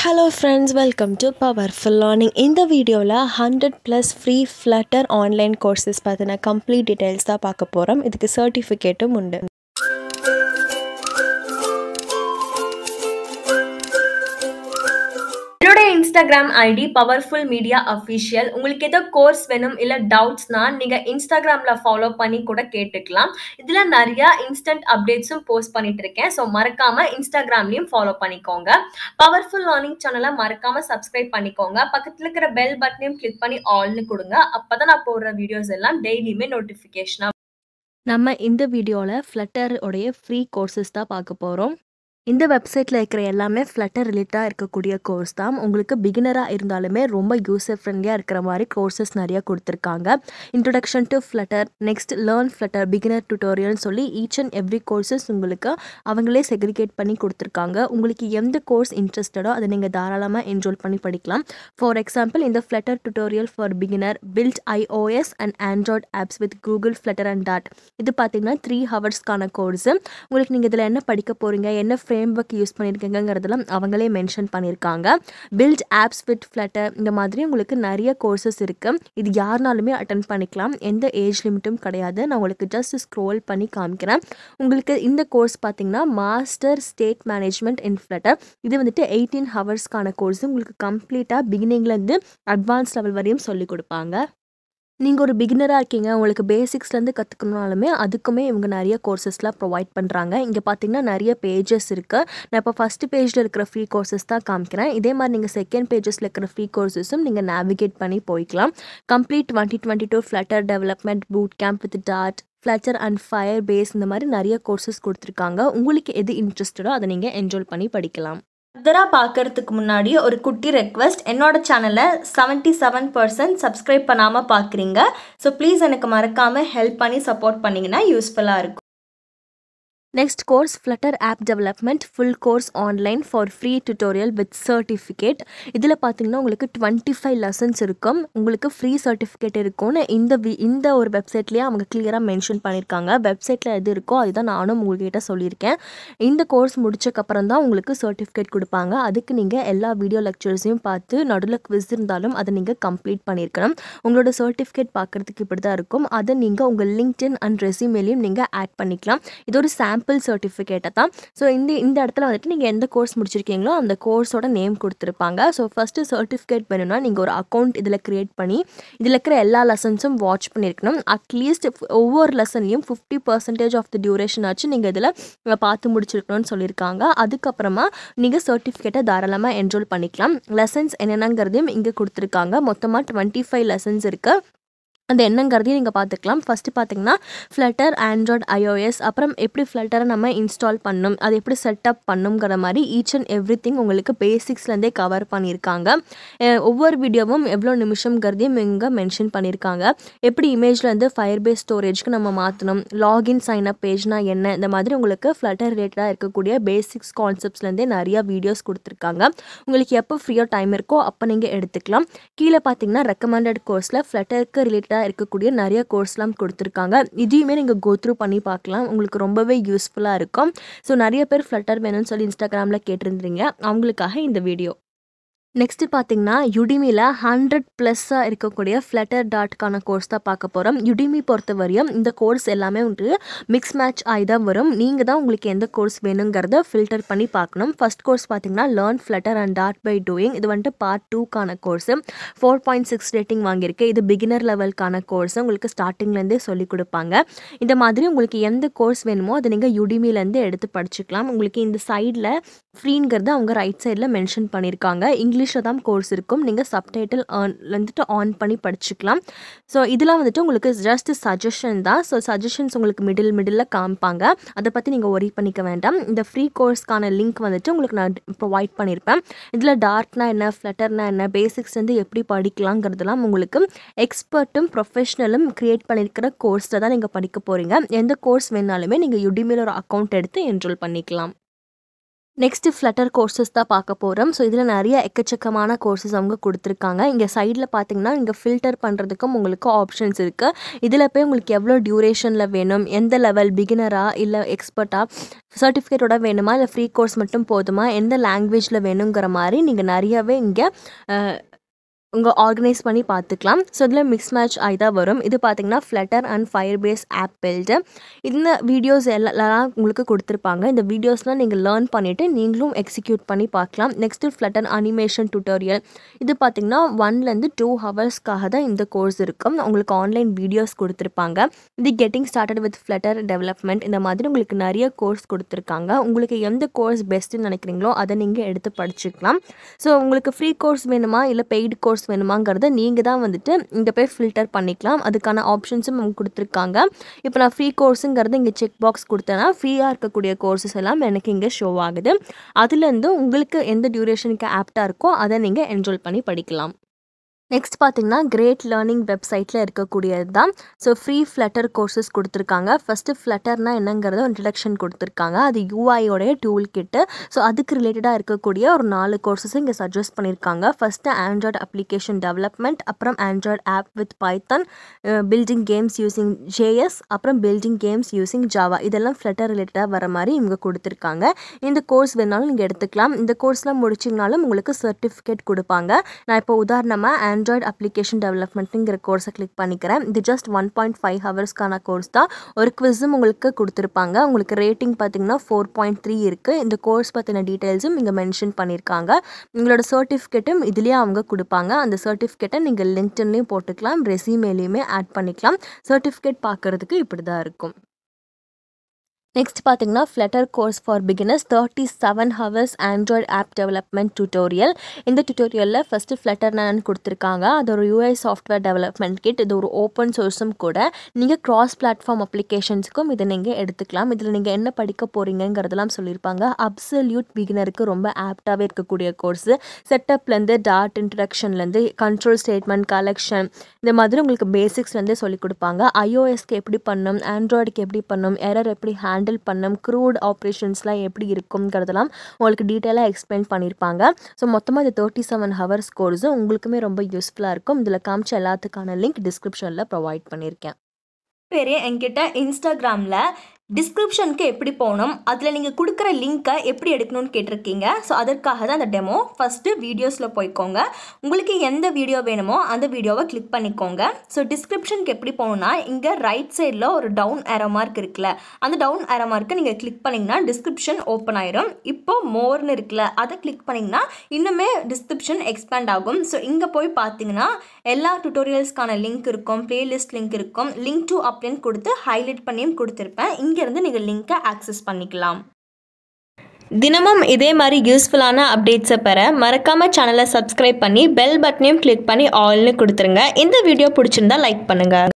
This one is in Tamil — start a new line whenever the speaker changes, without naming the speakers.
hello friends welcome to powerful learning இந்த வீடியோவில் hundred plus free Flutter online courses பற்றின கம்ப்ளீட் டீட்டெயில்ஸ் தான் பார்க்க போகிறோம் இதுக்கு சர்டிஃபிகேட்டும் உண்டு
என்னோட Instagram ID powerful media official உங்களுக்கு ஏதோ கோர்ஸ் வேணும் இல்லை டவுட்ஸ்னா நீங்கள் இன்ஸ்டாகிராமில் ஃபாலோ பண்ணி கூட கேட்டுக்கலாம் இதில் நிறையா இன்ஸ்டன்ட் அப்டேட்ஸும் போஸ்ட் பண்ணிட்டு இருக்கேன் ஸோ மறக்காம இன்ஸ்டாகிராம்லையும் ஃபாலோ பண்ணிக்கோங்க பவர்ஃபுல் லேர்னிங் சேனலை மறக்காம சப்ஸ்கிரைப் பண்ணிக்கோங்க பக்கத்தில் இருக்கிற பெல் பட்டனையும் கிளிக் பண்ணி ஆல்னு கொடுங்க அப்போ தான் நான் போடுற வீடியோஸ் எல்லாம் டெய்லியுமே நோட்டிஃபிகேஷனாக
நம்ம இந்த வீடியோவில் ஃப்ளட்டர் உடைய ஃப்ரீ கோர்சஸ் தான் பார்க்க போகிறோம் இந்த வெப்சைட்டில் இருக்கிற எல்லாமே ஃப்ளட்டர் ரிலேட்டாக இருக்கக்கூடிய கோர்ஸ் தான் உங்களுக்கு பிகினராக இருந்தாலுமே ரொம்ப யூசர் ஃப்ரெண்ட்லியாக இருக்கிற மாதிரி கோர்சஸ் நிறையா கொடுத்துருக்காங்க introduction to Flutter next learn Flutter beginner டுட்டோரியல்னு சொல்லி ஈச் அண்ட் எவ்ரி கோர்சஸ் உங்களுக்கு அவங்களே செக்ரிகேட் பண்ணி கொடுத்துருக்காங்க உங்களுக்கு எந்த கோர்ஸ் இன்ட்ரெஸ்டடோ அதை நீங்கள் தாராளமாக என்ரோல் பண்ணி படிக்கலாம் ஃபார் எக்ஸாம்பிள் இந்த Flutter tutorial for beginner build iOS and Android apps with Google Flutter and டாட் இது பார்த்தீங்கன்னா த்ரீ ஹவர்ஸ்க்கான கோர்ஸு உங்களுக்கு நீங்கள் இதில் என்ன படிக்க போகிறீங்க என்ன ஃப்ரேம் ஒர்க் யூஸ் பண்ணியிருக்கீங்கிறதெல்லாம் அவங்களே மென்ஷன் பண்ணியிருக்காங்க பில்ட் ஆப்ஸ் வித் ஃப்ளட்டர் இந்த மாதிரி உங்களுக்கு நிறைய கோர்சஸ் இருக்குது இது யாருனாலுமே அட்டன் பண்ணிக்கலாம் எந்த ஏஜ் லிமிட்டும் கிடையாது நான் உங்களுக்கு ஜஸ்ட் ஸ்க்ரோல் பண்ணி காமிக்கிறேன் உங்களுக்கு இந்த கோர்ஸ் பார்த்தீங்கன்னா master state management in Flutter இது வந்துட்டு எயிட்டீன் ஹவர்ஸ்க்கான கோர்ஸ் உங்களுக்கு கம்ப்ளீட்டாக பிகினிங்லேருந்து அட்வான்ஸ் லெவல் வரையும் சொல்லிக் கொடுப்பாங்க நீங்கள் ஒரு பிகினராக இருக்கீங்க உங்களுக்கு பேசிக்ஸ்லேருந்து கற்றுக்கணுனாலுமே அதுக்குமே இவங்க நிறைய கோர்சஸ்லாம் ப்ரொவைட் பண்ணுறாங்க இங்கே பார்த்தீங்கன்னா நிறைய பேஜஸ் இருக்குது நான் இப்போ ஃபஸ்ட்டு பேஜில் இருக்கிற ஃப்ரீ கோர்சஸ் தான் காமிக்கிறேன் இதே மாதிரி நீங்கள் செகண்ட் பேஜஸில் இருக்கிற ஃப்ரீ கோர்சஸும் நீங்கள் நேவிகேட் பண்ணி போய்க்கலாம் complete twenty twenty two Flutter development boot camp with டாட் ஃப்ளட்டர் அண்ட் ஃபயர் பேஸ் இந்த மாதிரி நிறைய கோர்சஸ் கொடுத்துருக்காங்க உங்களுக்கு எது இன்ட்ரெஸ்டடோ அதை நீங்கள் என்ஜாய் பண்ணி படிக்கலாம்
ஃபர்தராக பார்க்கறதுக்கு முன்னாடி ஒரு குட்டி ரெக்வஸ்ட் என்னோட சேனலை செவன்ட்டி செவன் பர்சன்ட் சப்ஸ்கிரைப் பண்ணாமல் பார்க்குறீங்க ஸோ ப்ளீஸ் எனக்கு மறக்காமல் ஹெல்ப் பண்ணி சப்போர்ட் பண்ணிங்கன்னா யூஸ்ஃபுல்லாக இருக்கும்
next course Flutter app development full course online for free tutorial with certificate இதில் பார்த்தீங்கன்னா உங்களுக்கு டுவெண்ட்டி ஃபைவ் லெசன்ஸ் இருக்கும் உங்களுக்கு ஃப்ரீ சர்டிஃபிகேட் இருக்கும்னு இந்த வி இந்த ஒரு வெப்சைட்லேயே அவங்க கிளியராக மென்ஷன் பண்ணியிருக்காங்க வெப்சைட்டில் எது இருக்கோ அதுதான் நானும் உங்கள்கிட்ட சொல்லியிருக்கேன் இந்த கோர்ஸ் முடிச்சக்கப்புறம் தான் உங்களுக்கு சர்டிஃபிகேட் கொடுப்பாங்க அதுக்கு நீங்கள் எல்லா வீடியோ லெக்சர்ஸையும் பார்த்து நடுவில் குவிஸ் இருந்தாலும் அதை நீங்கள் கம்ப்ளீட் பண்ணியிருக்கணும் உங்களோட சர்டிஃபிகேட் பார்க்குறதுக்கு இப்படி தான் இருக்கும் அதை நீங்கள் உங்கள் லிங்க்டின் அண்ட் ரெசியூமேலையும் நீங்கள் ஆட் பண்ணிக்கலாம் இது ஒரு சாம்பிள் சாம்பிள் சர்டிஃபிகேட்டை தான் ஸோ இந்த இந்த இடத்துல வந்துட்டு நீங்கள் எந்த கோர்ஸ் முடிச்சிருக்கீங்களோ அந்த கோர்ஸோட நேம் கொடுத்துருப்பாங்க ஸோ ஃபஸ்ட்டு சர்டிஃபிகேட் வேணும்னா நீங்கள் ஒரு அக்கௌண்ட் இதில் க்ரியேட் பண்ணி இதில் இருக்கிற எல்லா லெசன்ஸும் வாட்ச் பண்ணியிருக்கணும் அட்லீஸ்ட் ஒவ்வொரு லெசன்லையும் fifty percentage of the duration ஆச்சு நீங்கள் இதில் பார்த்து முடிச்சிருக்கணும்னு சொல்லியிருக்காங்க அதுக்கப்புறமா நீங்கள் சர்டிஃபிகேட்டை தாராளமாக என்ரோல் பண்ணிக்கலாம் லெசன்ஸ் என்னென்னங்கிறதையும் இங்கே கொடுத்துருக்காங்க மொத்தமாக டுவெண்ட்டி ஃபைவ் லெசன்ஸ் இருக்குது அது என்னங்கிறதையும் நீங்கள் பார்த்துக்கலாம் ஃபஸ்ட்டு பார்த்தீங்கன்னா ஃப்ளட்டர் ஆண்ட்ராய்ட் ஐஓஎஸ் அப்புறம் எப்படி ஃப்ளட்டரை நம்ம இன்ஸ்டால் பண்ணும் அது எப்படி செட்டப் பண்ணுங்கிற மாதிரி ஈச் அண்ட் எவ்ரி திங் உங்களுக்கு பேசிக்ஸ்லேருந்தே கவர் பண்ணியிருக்காங்க ஒவ்வொரு வீடியோவும் எவ்வளோ நிமிஷங்கிறதையும் இங்கே மென்ஷன் பண்ணியிருக்காங்க எப்படி இமேஜ்லேருந்து ஃபயர் பேஸ் ஸ்டோரேஜ்க்கு நம்ம மாற்றணும் லாகின் சைன் அப் பேஜ்னா என்ன இந்த மாதிரி உங்களுக்கு ஃப்ளட்டர் ரிலேட்டடாக இருக்கக்கூடிய பேசிக்ஸ் கான்செப்ட்ஸ்லேருந்தே நிறையா வீடியோஸ் கொடுத்துருக்காங்க உங்களுக்கு எப்போ ஃப்ரீயாக டைம் இருக்கோ அப்போ நீங்கள் எடுத்துக்கலாம் கீழே பார்த்தீங்கன்னா ரெக்கமெண்டட் கோர்ஸில் ஃப்ளட்டருக்கு ரிலேட்டட் ரிலேட்டடாக இருக்கக்கூடிய நிறைய கோர்ஸ்லாம் கொடுத்துருக்காங்க இதையுமே நீங்கள் கோ த்ரூ பண்ணி பார்க்கலாம் உங்களுக்கு ரொம்பவே யூஸ்ஃபுல்லாக இருக்கும் ஸோ நிறைய பேர் ஃப்ளட்டர் வேணும்னு சொல்லி இன்ஸ்டாகிராமில் கேட்டிருந்தீங்க அவங்களுக்காக இந்த வீடியோ நெக்ஸ்ட்டு பார்த்தீங்கன்னா யுடிமியில் ஹண்ட்ரட் ப்ளஸ்ஸாக இருக்கக்கூடிய ஃப்ளட்டர் டாட்கான கோர்ஸ் தான் பார்க்க போகிறோம் யுடிமி பொறுத்த வரையும் இந்த கோர்ஸ் எல்லாமே வந்துட்டு மிக்ஸ் மேட்ச் ஆகி தான் வரும் நீங்கள் தான் உங்களுக்கு எந்த கோர்ஸ் வேணுங்கிறத ஃபில்டர் பண்ணி பார்க்கணும் ஃபஸ்ட் கோர்ஸ் பார்த்தீங்கன்னா லேர்ன் ஃப்ளட்டர் அண்ட் டாட் பை டூயிங் இது வந்துட்டு பார்ட் டூக்கான course four point six rating வாங்கியிருக்கு இது பிகினர் லெவலுக்கான கோர்ஸ் உங்களுக்கு ஸ்டார்டிங்லேருந்தே சொல்லிக் கொடுப்பாங்க இந்த மாதிரி உங்களுக்கு எந்த கோர்ஸ் வேணுமோ அதை நீங்கள் யுடிமிலேருந்து எடுத்து படிச்சுக்கலாம் உங்களுக்கு இந்த சைடில் ஃப்ரீங்கிறது அவங்க ரைட் சைடில் மென்ஷன் பண்ணியிருக்காங்க இங்கிலீஷில் தான் கோர்ஸ் இருக்கும் நீங்கள் சப்டைட்டில் ஆன் வந்துட்டு ஆன் பண்ணி படிச்சுக்கலாம் ஸோ இதெல்லாம் வந்துட்டு உங்களுக்கு ஜஸ்ட் சஜஷன் தான் ஸோ சஜஷன்ஸ் உங்களுக்கு மிடில் மிடில் காமிப்பாங்க அதை பற்றி நீங்கள் ஒரி பண்ணிக்க வேண்டாம் இந்த ஃப்ரீ கோர்ஸ்க்கான லிங்க் வந்துட்டு உங்களுக்கு நான் ப்ரொவைட் பண்ணியிருப்பேன் இதில் டார்க்னா என்ன ஃப்ளட்டர்னா என்ன பேசிக்ஸ் வந்து எப்படி படிக்கலாங்கிறதுலாம் உங்களுக்கு எக்ஸ்பர்ட்டும் ப்ரொஃபஷ்னலும் க்ரியேட் பண்ணியிருக்கிற கோர்ஸில் தான் நீங்கள் படிக்க போகிறீங்க எந்த கோர்ஸ் வேணாலுமே நீங்கள் யுடிமியில் ஒரு அக்கௌண்ட் எடுத்து என்ரோல் பண்ணிக்கலாம் நெக்ஸ்ட்டு ஃப்ளட்டர் கோர்சஸ் தான் பார்க்க போகிறோம் ஸோ இதில் நிறைய எக்கச்சக்கமான கோர்சஸ் அவங்க கொடுத்துருக்காங்க இங்கே சைடில் பார்த்தீங்கன்னா இங்கே ஃபில்டர் பண்ணுறதுக்கும் உங்களுக்கு ஆப்ஷன்ஸ் இருக்குது இதில் போய் உங்களுக்கு எவ்வளோ டியூரேஷனில் வேணும் எந்த லெவல் பிகினரா இல்லை எக்ஸ்பர்ட்டா சர்டிஃபிகேட்டோட வேணுமா இல்லை ஃப்ரீ கோர்ஸ் மட்டும் போதுமா எந்த லாங்குவேஜில் வேணுங்கிற மாதிரி நீங்கள் நிறையவே இங்கே உங்கள் ஆர்கனைஸ் பண்ணி பார்த்துக்கலாம் ஸோ இதில் மிக்ஸ் மேட்ச் ஆகி தான் வரும் இது பார்த்தீங்கன்னா Flutter and Firebase app build இந்த வீடியோஸ் எல்லாம் உங்களுக்கு கொடுத்துருப்பாங்க இந்த வீடியோஸ்லாம் நீங்கள் லேர்ன் பண்ணிவிட்டு நீங்களும் எக்ஸிக்யூட் பண்ணி பார்க்கலாம் நெக்ஸ்ட்டு ஃப்ளட்டர் அனிமேஷன் டுட்டோரியல் இது பார்த்தீங்கன்னா ஒன்லேருந்து டூ ஹவர்ஸ்க்காக தான் இந்த கோர்ஸ் இருக்கும் உங்களுக்கு ஆன்லைன் வீடியோஸ் கொடுத்துருப்பாங்க இது getting started with Flutter development இந்த மாதிரி உங்களுக்கு நிறைய கோர்ஸ் கொடுத்துருக்காங்க உங்களுக்கு எந்த கோர்ஸ் பெஸ்ட்டுன்னு நினைக்கிறீங்களோ அதை நீங்கள் எடுத்து படிச்சுக்கலாம் ஸோ உங்களுக்கு ஃப்ரீ கோர்ஸ் வேணுமா இல்லை பெய்டு கோர்ஸ் வேணுமாங்கிறத நீங்கள் தான் வந்துட்டு இங்கே போய் ஃபில்டர் பண்ணிக்கலாம் அதுக்கான ஆப்ஷன்ஸும் அவங்க கொடுத்துருக்காங்க இப்போ நான் ஃப்ரீ கோர்ஸுங்கிறது இங்கே செக் பாக்ஸ் கொடுத்தேன்னா ஃப்ரீயாக இருக்கக்கூடிய கோர்சஸ் எல்லாம் எனக்கு இங்கே ஷோ ஆகுது அதுலேருந்து உங்களுக்கு எந்த டியூரேஷனுக்கு ஆப்டாக இருக்கோ அதை நீங்கள் என்ரோல் பண்ணி படிக்கலாம் நெக்ஸ்ட் பார்த்தீங்கன்னா கிரேட் லேர்னிங் வெப்சைட்டில் இருக்கக்கூடியது தான் ஸோ ஃப்ரீ ஃப்ளட்டர் கோர்சஸ் கொடுத்துருக்காங்க ஃபஸ்ட்டு ஃப்ளட்டர்னா என்னங்கிறத இன்ட்ரடக்ஷன் கொடுத்துருக்காங்க அது யூஐயோடைய டூல் கிட்டு ஸோ அதுக்கு ரிலேட்டடாக இருக்கக்கூடிய ஒரு நாலு கோர்சஸ் இங்கே சஜஸ்ட் பண்ணியிருக்காங்க ஃபஸ்ட்டு ஆண்ட்ராய்டு அப்ளிகேஷன் டெவலப்மெண்ட் அப்புறம் Android app with Python building games using JS அப்புறம் பில்டிங் கேம்ஸ் யூஸிங் ஜாவா இதெல்லாம் ஃப்ளட்டர் ரிலேட்டடாக வர மாதிரி இவங்க கொடுத்துருக்காங்க இந்த கோர்ஸ் வேணாலும் நீங்கள் எடுத்துக்கலாம் இந்த கோர்ஸ்லாம் முடிச்சிங்கனாலும் உங்களுக்கு சர்டிஃபிகேட் கொடுப்பாங்க நான் இப்போ உதாரணமாக ஆண்ட்ராய்டு அப்ளிகேஷன் டெவலப்மெண்ட்டுங்கிற கோர்ஸை கிளிக் பண்ணிக்கிறேன் இது ஜஸ்ட் ஒன் பாயிண்ட் ஃபைவ் ஹவர்ஸ்க்கான கோர்ஸ் தான் ஒரு குவிஸும் உங்களுக்கு கொடுத்துருப்பாங்க உங்களுக்கு ரேட்டிங் பார்த்தீங்கன்னா ஃபோர் பாயிண்ட் த்ரீ இருக்குது இந்த கோர்ஸ் பற்றின டீட்டெயில்ஸும் இங்கே மென்ஷன் பண்ணியிருக்காங்க உங்களோட சர்டிஃபிகேட்டும் இதுலேயே அவங்க கொடுப்பாங்க அந்த சர்டிஃபிகேட்டை நீங்கள் லிங்க்டன்லேயும் போட்டுக்கலாம் ரெசியூமேலேயுமே ஆட் பண்ணிக்கலாம் சர்டிஃபிகேட் பார்க்குறதுக்கு இப்படி தான் இருக்கும் நெக்ஸ்ட் பார்த்தீங்கன்னா Flutter course for beginners thirty seven hours Android app development tutorial இந்த டியூட்டோரியலில் ஃபஸ்ட்டு ஃப்ளட்டர் நான் கொடுத்துருக்காங்க அது ஒரு யூஐ சாஃப்ட்வேர் டெவலப்மெண்ட் கிட் இது ஒரு ஓப்பன் சோர்ஸும் கூட நீங்கள் க்ராஸ் பிளாட்ஃபார்ம் அப்ளிகேஷன்ஸுக்கும் இதை நீங்கள் எடுத்துக்கலாம் இதில் நீங்கள் என்ன படிக்க போகிறீங்கிறதெல்லாம் சொல்லியிருப்பாங்க அப்சல்யூட் பிகினருக்கு ரொம்ப ஆப்டாகவே இருக்கக்கூடிய கோர்ஸு செட்டப்லேருந்து டாட் இன்ட்ரடக்ஷன்லேருந்து கண்ட்ரோல் ஸ்டேட்மெண்ட் கலெக்ஷன் இந்த மாதிரி உங்களுக்கு பேசிக்ஸ்லேருந்தே சொல்லிக் கொடுப்பாங்க ஐஓஎஸ்க்கு எப்படி பண்ணணும் ஆண்ட்ராய்டுக்கு எப்படி பண்ணணும் எரர் எப்படி ஹேண்ட் ஹேண்டில் பண்ணும் க்ரூட் ஆப்ரேஷன்ஸ்லாம் எப்படி இருக்குங்கிறதெல்லாம் உங்களுக்கு டீட்டெயிலாக எக்ஸ்பிளைன் பண்ணியிருப்பாங்க ஸோ மொத்தமாக இது தேர்ட்டி செவன் ஹவர்ஸ் கோர்ஸு உங்களுக்குமே ரொம்ப யூஸ்ஃபுல்லாக இருக்கும் இதில் காமிச்ச எல்லாத்துக்கான லிங்க் டிஸ்கிரிப்ஷனில் ப்ரொவைட் பண்ணியிருக்கேன்
பேர் என்கிட்ட இன்ஸ்டாகிராமில் டிஸ்கிரிப்ஷனுக்கு எப்படி போகணும் அதில் நீங்கள் கொடுக்குற லிங்க்கை எப்படி எடுக்கணும்னு கேட்டிருக்கீங்க ஸோ அதற்காக தான் அந்த டெமோ ஃபஸ்ட்டு வீடியோஸில் போய்க்கோங்க உங்களுக்கு எந்த வீடியோ வேணுமோ அந்த வீடியோவை கிளிக் பண்ணிக்கோங்க ஸோ டிஸ்கிரிப்ஷனுக்கு எப்படி போகணும்னா இங்கே ரைட் சைடில் ஒரு டவுன் ஏரோ மார்க் இருக்குல்ல அந்த டவுன் ஏரோ மார்க்கை நீங்கள் கிளிக் பண்ணிங்கன்னா டிஸ்கிரிப்ஷன் ஓப்பன் ஆயிரும் இப்போ மோர்னு இருக்குல்ல அதை கிளிக் பண்ணிங்கன்னா இன்னுமே டிஸ்கிரிப்ஷன் எக்ஸ்பேண்ட் ஆகும் ஸோ இங்கே போய் பார்த்தீங்கன்னா எல்லா டுட்டோரியல்ஸ்க்கான லிங்க் இருக்கும் பிளேலிஸ்ட் லிங்க் இருக்கும் லிங்க் டு அப்படின்னு கொடுத்து ஹைலைட் பண்ணியும் கொடுத்துருப்பேன் இங்கேருந்து நீங்கள் லிங்க்கை ஆக்சஸ் பண்ணிக்கலாம் தினமும் இதே மாதிரி யூஸ்ஃபுல்லான அப்டேட்ஸை பெற மறக்காம சேனலை சப்ஸ்கிரைப் பண்ணி பெல் பட்டனையும் கிளிக் பண்ணி ஆல்னு கொடுத்துருங்க இந்த வீடியோ பிடிச்சிருந்தா லைக் பண்ணுங்க